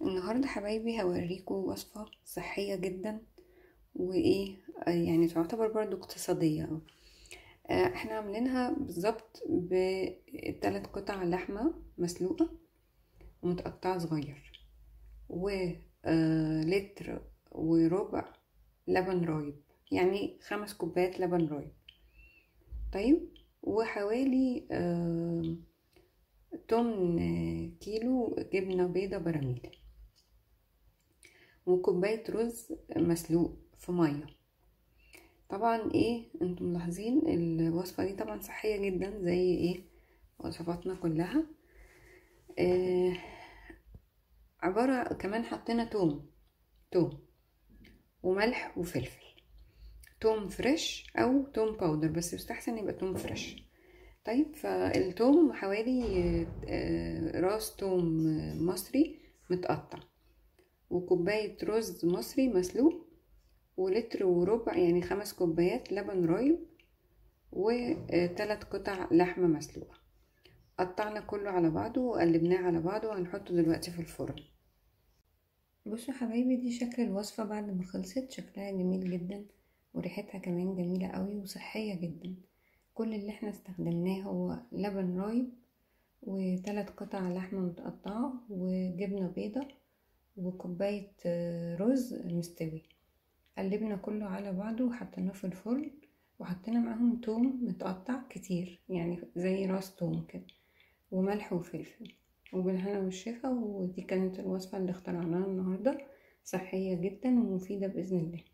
النهاردة حبايبي هوريكم وصفة صحية جدا وايه آه، يعني تعتبر برضو اقتصادية أوي. آه، احنا عاملينها بالظبط بثلاث قطع لحمة مسلوقة ومتقطعة صغير ولتر وربع لبن رايب يعني خمس كوبايات لبن رايب طيب وحوالي آه، تمن كيلو جبنة بيضة براميل وكوباية رز مسلوق في مية طبعا ايه انتم ملاحظين الوصفة دي طبعا صحية جدا زي ايه وصفاتنا كلها آه عبارة كمان حطينا توم توم وملح وفلفل توم فريش او توم باودر بس يستحسن يبقى توم فريش طيب فالتوم حوالي آه، راس توم مصري متقطع وكوباية رز مصري مسلوق ولتر وربع يعني خمس كوبايات لبن رايب وثلاث قطع لحمة مسلوقة قطعنا كله على بعضه وقلبناه على بعضه وهنحطه دلوقتي في الفرن بصوا حبايبي دي شكل الوصفة بعد ما خلصت شكلها جميل جدا وريحتها كمان جميلة قوي وصحية جدا كل اللي احنا استخدمناه هو لبن رايب وثلاث قطع لحمة متقطعة وجبنة بيضة وكوباية رز مستوي قلبنا كله على بعضه وحطيناه في الفرن وحطينا معاهم توم متقطع كتير يعني زي راس توم كده وملح وفلفل وبالهنا والشفا ودي كانت الوصفة اللي اخترعناها النهاردة صحية جدا ومفيدة بإذن الله